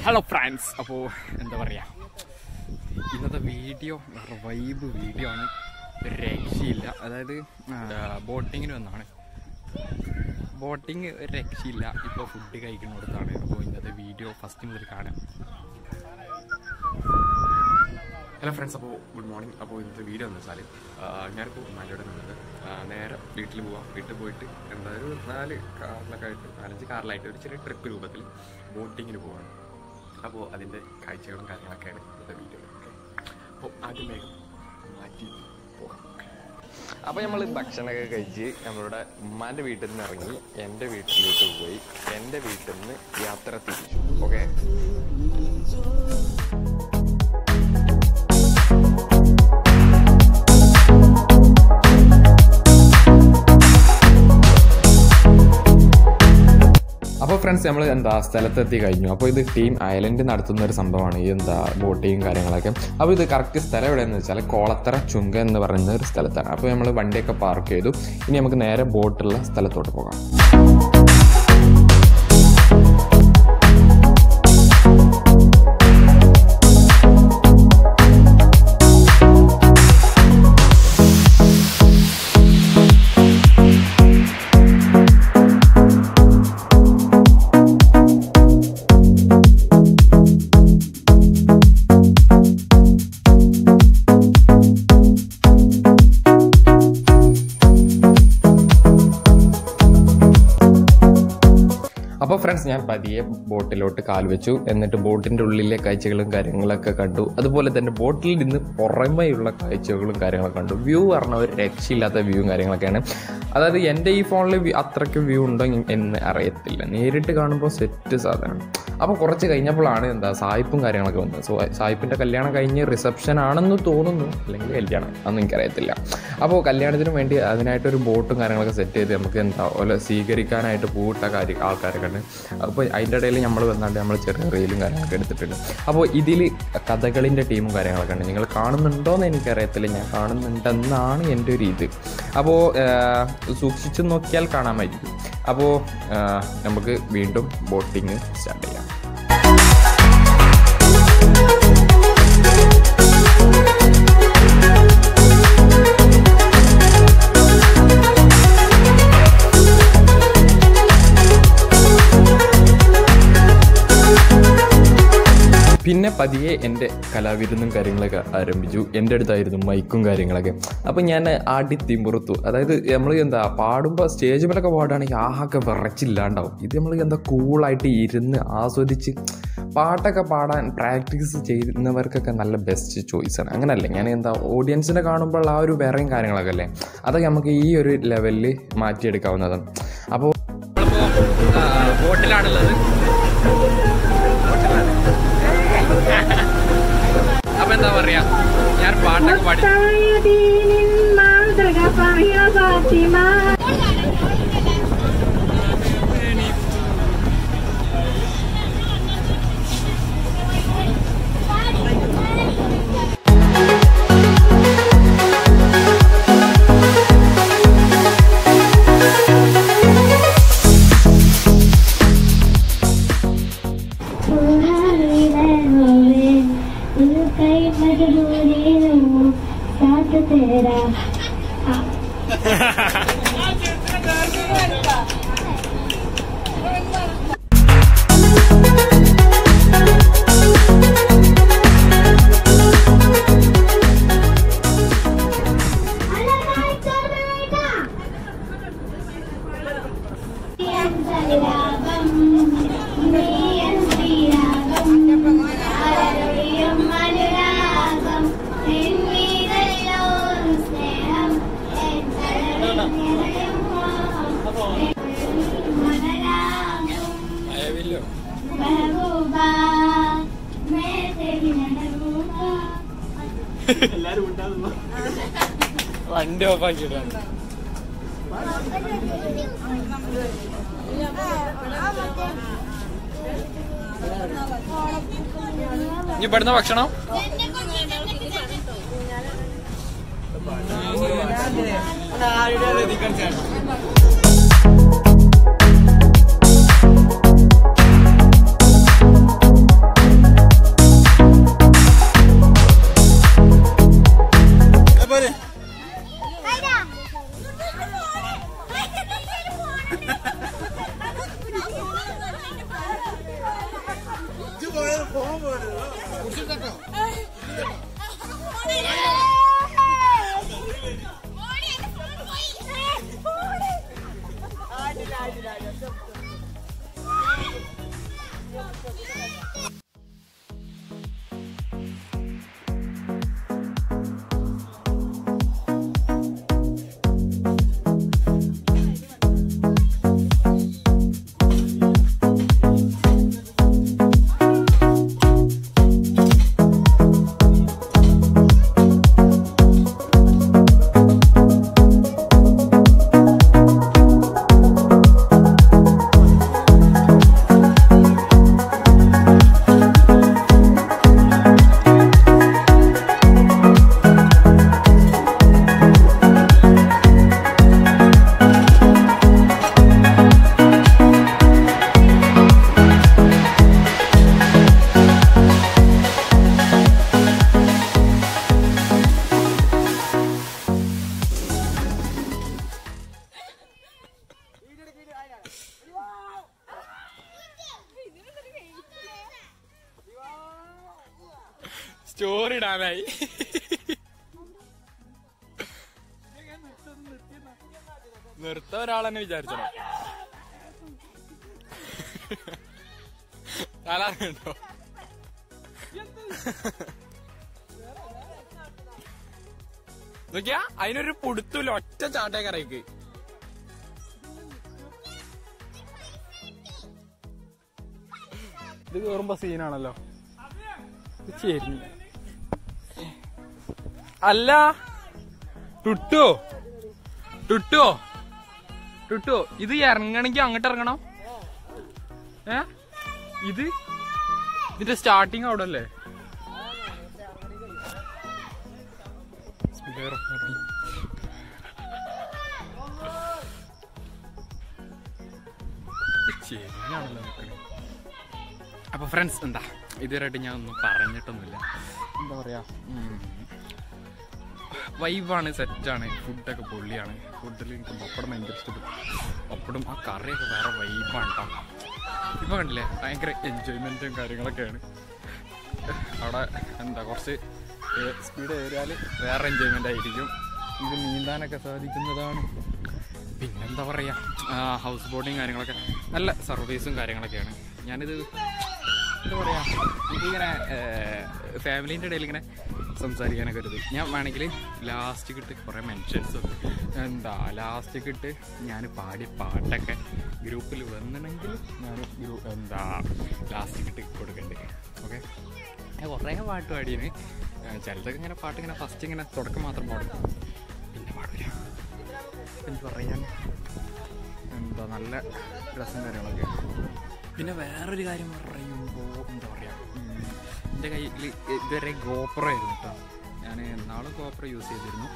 Hello France അപ്പോൾ എന്താ പറയുക ഇന്നത്തെ വീഡിയോ വൈബ് വീഡിയോ ആണ് ഒരു രക്ഷയില്ല അതായത് ബോട്ടിങ്ങിന് വന്നാണ് ബോട്ടിങ് ഒരു രക്ഷയില്ല ഇപ്പോൾ ഫുഡ് കഴിക്കുന്നിടത്താണ് അപ്പോൾ ഇന്നത്തെ വീഡിയോ ഫസ്റ്റ് മുതൽ കാണാം ഹലോ ഫ്രണ്ട്സ് അപ്പോൾ ഗുഡ് മോർണിംഗ് അപ്പോൾ ഇന്നത്തെ വീഡിയോ എന്ന് വെച്ചാൽ ഞാനിപ്പോൾ മലയുടെ നിന്നത് നേരെ വീട്ടിൽ പോവാം വീട്ടിൽ പോയിട്ട് എന്താ ഒരു നാല് കാറിലൊക്കെ ആയിട്ട് നാലഞ്ച് കാറിലായിട്ട് ഒരു ചെറിയ ട്രിപ്പ് രൂപത്തിൽ ബോട്ടിങ്ങിന് പോവാണ് അപ്പോൾ അതിൻ്റെ കാഴ്ചകളും കാര്യങ്ങളൊക്കെയാണ് ഇന്നത്തെ വീഡിയോ അപ്പോൾ ആദ്യം വേഗം മാറ്റി പോകാം അപ്പോൾ നമ്മൾ ഭക്ഷണമൊക്കെ കഴിച്ച് നമ്മളുടെ ഉമ്മാൻ്റെ വീട്ടിൽ നിന്ന് ഇറങ്ങി എൻ്റെ വീട്ടിലേക്ക് പോയി എൻ്റെ വീട്ടിൽ നിന്ന് യാത്ര തിരിച്ചു ഓക്കെ അപ്പോൾ ഫ്രണ്ട്സ് നമ്മൾ എന്താ സ്ഥലത്തെത്തി കഴിഞ്ഞു അപ്പോൾ ഇത് ടീം ഐലൻഡ് നടത്തുന്ന ഒരു സംഭവമാണ് ഈ എന്താ ബോട്ടിങ് കാര്യങ്ങളൊക്കെ അപ്പോൾ ഇത് കറക്റ്റ് സ്ഥലം എവിടെയെന്ന് വെച്ചാൽ കോളത്തറ ചുങ്ക എന്ന് പറയുന്ന ഒരു സ്ഥലത്താണ് അപ്പോൾ നമ്മൾ വണ്ടിയൊക്കെ പാർക്ക് ചെയ്തു ഇനി നമുക്ക് നേരെ ബോട്ടുള്ള സ്ഥലത്തോട്ട് പോകാം അപ്പോൾ ഫ്രണ്ട്സ് ഞാൻ പതിയെ ബോട്ടിലോട്ട് കാൽ വെച്ചു എന്നിട്ട് ബോട്ടിൻ്റെ ഉള്ളിലെ കാഴ്ചകളും കാര്യങ്ങളൊക്കെ കണ്ടു അതുപോലെ തന്നെ ബോട്ടിൽ നിന്ന് പുറമെയുള്ള കാഴ്ചകളും കാര്യങ്ങളൊക്കെ കണ്ടു വ്യൂ പറഞ്ഞ ഒരു രക്ഷയില്ലാത്ത വ്യൂവും കാര്യങ്ങളൊക്കെയാണ് അതായത് എൻ്റെ ഈ ഫോണിൽ അത്രയ്ക്ക് വ്യൂ ഉണ്ടോ എന്ന് അറിയത്തില്ല നേരിട്ട് കാണുമ്പോൾ സെറ്റ് സാധനം അപ്പോൾ കുറച്ച് കഴിഞ്ഞപ്പോഴാണ് എന്താ സായിപ്പും കാര്യങ്ങളൊക്കെ വന്നത് സോ സായിപ്പിൻ്റെ കല്യാണം കഴിഞ്ഞ് റിസപ്ഷൻ ആണെന്ന് തോന്നുന്നു അല്ലെങ്കിൽ കല്യാണം അതൊന്നും എനിക്കറിയത്തില്ല അപ്പോൾ കല്യാണത്തിന് വേണ്ടി അതിനായിട്ടൊരു ബോട്ടും കാര്യങ്ങളൊക്കെ സെറ്റ് ചെയ്ത് നമുക്ക് എന്താ പോലെ സ്വീകരിക്കാനായിട്ട് പൂട്ട കാര്യം ആൾക്കാരൊക്കെ ഉണ്ട് അപ്പോൾ അതിൻ്റെ ഇടയിൽ നമ്മൾ വന്നാണ്ട് നമ്മൾ ചെറിയ റീലും കാര്യങ്ങളൊക്കെ എടുത്തിട്ടുണ്ട് അപ്പോൾ ഇതിൽ കഥകളിൻ്റെ ടീമും കാര്യങ്ങളൊക്കെ ഉണ്ട് നിങ്ങൾ കാണുന്നുണ്ടോ എന്ന് എനിക്കറിയത്തില്ല ഞാൻ കാണുന്നുണ്ടെന്നാണ് എൻ്റെ ഒരു ഇത് അപ്പോൾ സൂക്ഷിച്ചു നോക്കിയാൽ കാണാമായിരിക്കും അപ്പോൾ നമുക്ക് വീണ്ടും ബോട്ടിങ് സ്റ്റാർട്ട് ചെയ്യാം പിന്നെ പതിയെ എൻ്റെ കലാവിരുന്നും കാര്യങ്ങളൊക്കെ ആരംഭിച്ചു എൻ്റെ അടുത്തായിരുന്നു മൈക്കും കാര്യങ്ങളൊക്കെ അപ്പം ഞാൻ ആടി തിമ്പുറത്തു അതായത് നമ്മൾ എന്താ പാടുമ്പോൾ സ്റ്റേജ് മേലൊക്കെ പാടുകയാണെങ്കിൽ ആകെ വിറച്ചില്ലാണ്ടാവും ഇത് നമ്മൾ എന്താ കൂളായിട്ട് ഇരുന്ന് ആസ്വദിച്ച് പാട്ടൊക്കെ പാടാൻ പ്രാക്ടീസ് ചെയ്യുന്നവർക്കൊക്കെ നല്ല ബെസ്റ്റ് ചോയ്സാണ് അങ്ങനല്ലേ ഞാൻ എന്താ ഓഡിയൻസിനെ കാണുമ്പോൾ ആ ഒരു വിറയും കാര്യങ്ങളൊക്കെ അല്ലേ അതൊക്കെ നമുക്ക് ഈ ഒരു ലെവലിൽ മാറ്റിയെടുക്കാവുന്നതാണ് അപ്പോൾ ബോട്ടിലാണുള്ളത് അപ്പൊ എന്താ പറയാ ഞാൻ പാട്ടൊക്കെ പാടി ദീനിൻ മാതൃക പറയ ഫാത്തിമ साथ तेरा महबूबा मैं तेरी महबूबा വണ്ടി ഓഫ് ആക്കിയിട്ടാണ് ഇനി ഇവിടുന്ന ഭക്ഷണം സ്റ്റോറി ഇടാനായി നിർത്ത ഒരാളെന്നെ വിചാരിച്ചോ കാലാറുണ്ടോ നോക്കിയാ അതിനൊരു പുടുത്തൂല ഒറ്റ ചാട്ടേക്കറയ്ക്ക് ഇത് കേറുമ്പോ സീനാണല്ലോ ഇത് ചെരിഞ്ഞ്. അല്ല ടുട്ടോ ടുട്ടോ ടുട്ടോ ഇത് ഇറങ്ങണമെങ്കിൽ അങ്ങോട്ട് ഇറങ്ങണം ഏ ഇത് ഇതിന്റെ സ്റ്റാർട്ടിങ് അവിടെ അല്ലേ ചെരിഞ്ഞാണല്ലോ നിൽക്കണേ അപ്പൊ ഫ്രണ്ട്സ് എന്താ ഇതുവരെയായിട്ട് ഞാൻ ഒന്നും പറഞ്ഞിട്ടൊന്നുമില്ല എന്താ പറയാ വൈബാണ് സെറ്റാണ് ഫുഡൊക്കെ പൊള്ളിയാണ് ഫുഡിൽ എനിക്ക് പപ്പടം ഭയങ്കര ഇഷ്ടപ്പെട്ടു പപ്പടും ആ കറിയൊക്കെ വേറെ വൈബാണ് കേട്ടോ ഇപ്പൊ കണ്ടില്ലേ ഭയങ്കര എൻജോയ്മെന്റും കാര്യങ്ങളൊക്കെയാണ് അവിടെ എന്താ കുറച്ച് സ്പീഡ് കയറിയാൽ വേറെ എൻജോയ്മെന്റ് ആയിരിക്കും ഇത് നീന്താനൊക്കെ സാധിക്കുന്നതാണ് പിന്നെന്താ പറയാ ഹൗസ് ബോട്ടിങ് കാര്യങ്ങളൊക്കെ നല്ല സർവീസും കാര്യങ്ങളൊക്കെയാണ് ഞാനിത് എന്താ പറയാ ഇതിങ്ങനെ ഫാമിലീൻ്റെ ഇടയിൽ ഇങ്ങനെ സംസാരിക്കാനൊക്കെ ഒരു ഇത് ഞാൻ വേണമെങ്കിൽ ലാസ്റ്റ് കിട്ട് കുറേ മെൻഷൻസ് എന്താ ലാസ്റ്റ് കിട്ട് ഞാൻ പാടിയ പാട്ടൊക്കെ ഗ്രൂപ്പിൽ വന്നിട്ടുണ്ടെങ്കിൽ ഞാൻ ഗ്രൂ എന്താ ലാസ്റ്റ് കിട്ട് കൊടുക്കണ്ടേ ഓക്കെ ഞാൻ കുറേ പാട്ട് പാടിയതിന് ചിലതൊക്കെ ഇങ്ങനെ പാട്ട് ഇങ്ങനെ ഫസ്റ്റ് ഇങ്ങനെ തുടക്കം മാത്രം പാടും പിന്നെ പാടില്ല എന്ത് പറയാൻ എന്താ നല്ല രസം കാര്യങ്ങളൊക്കെ പിന്നെ വേറൊരു കാര്യം പറയുമ്പോൾ എന്താ പറയുക എൻ്റെ കയ്യിൽ ഇതുവരെ ഗോപ്രോ ആയിരുന്നു കേട്ടോ ഞാൻ നാളെ ഗോപ്രോ യൂസ് ചെയ്തിരുന്നു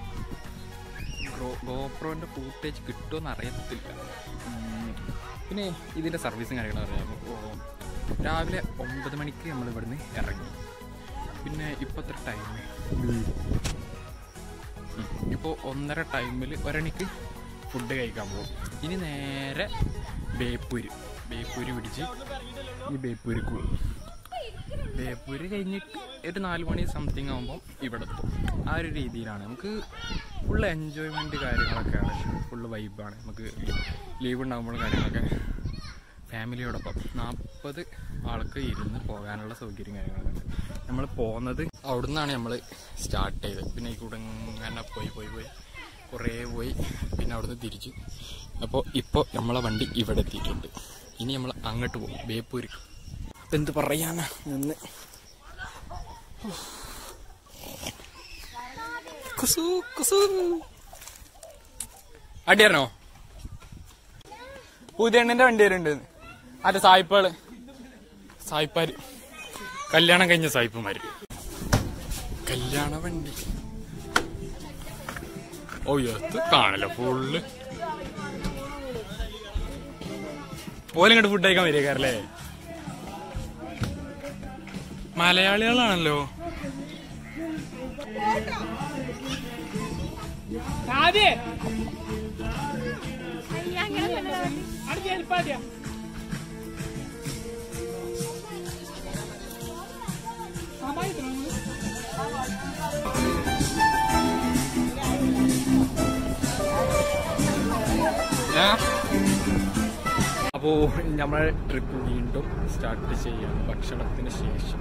ഗോപ്രോൻ്റെ ഫൂട്ടേജ് കിട്ടുമെന്ന് അറിയത്തില്ല ഉം, പിന്നെ ഇതിൻ്റെ സർവീസും കാര്യങ്ങളും അറിയാമോ ഓ, രാവിലെ ഒമ്പത് മണിക്ക് നമ്മൾ ഇവിടുന്ന് ഇറങ്ങി പിന്നെ ഇപ്പോൾ എത്ര ടൈം ഇപ്പോൾ ഒന്നര ടൈമിൽ ഒരണിക്ക് ഫുഡ് കഴിക്കാൻ പോകും ഇനി നേരെ ബേപ്പൂര് ബേപ്പൂര് പിടിച്ച് ഈ ബേപ്പൂർക്ക് പോകും ബേപ്പൂര് കഴിഞ്ഞിട്ട് ഒരു നാല് മണി സംതിങ് ആകുമ്പോൾ ഇവിടെ എത്തും ആ ഒരു രീതിയിലാണ് നമുക്ക് ഫുള്ള് എൻജോയ്മെൻറ്റ് കാര്യങ്ങളൊക്കെയാണ് ഫുള്ള് വൈബാണ് നമുക്ക് ലീവ് ഉണ്ടാകുമ്പോൾ കാര്യങ്ങളൊക്കെ ഫാമിലിയോടൊപ്പം നാൽപ്പത് ആൾക്ക് ഇരുന്ന് പോകാനുള്ള സൗകര്യം കാര്യങ്ങളൊക്കെ ഉണ്ട് നമ്മൾ പോകുന്നത് അവിടെ നിന്നാണ് നമ്മൾ സ്റ്റാർട്ട് ചെയ്തത് പിന്നെ ഈ കൂടെ ഇങ്ങനെ പോയി പോയി പോയി കുറേ പോയി പിന്നെ അവിടുന്ന് തിരിച്ചു അപ്പോൾ ഇപ്പോൾ നമ്മളെ വണ്ടി ഇവിടെ എത്തിയിട്ടുണ്ട് ഇനി നമ്മൾ അങ്ങോട്ട് പോകും ബേപ്പൂര് അപ്പം എന്ത് പറയാനാ നിന്ന് കുസു കുസു അടിയാണോ പുതിയണ്ണിന്റെ വണ്ടി വരുന്നുണ്ട് അതെ സായിപ്പുകള് സായിപ്പാര് കല്യാണം കഴിഞ്ഞ സായിപ്പുമാര് കല്യാണ വണ്ടി ഓ എത്ത് കാണല്ലോ ഫുള്ള് ഓലിങ്ങോട്ട് ഫുഡ് കഴിക്കാൻ വരികയല്ലേ മലയാളികളാണല്ലോ അപ്പൊ അപ്പോൾ നമ്മളെ ട്രിപ്പ് വീണ്ടും സ്റ്റാർട്ട് ചെയ്യാം ഭക്ഷണത്തിന് ശേഷം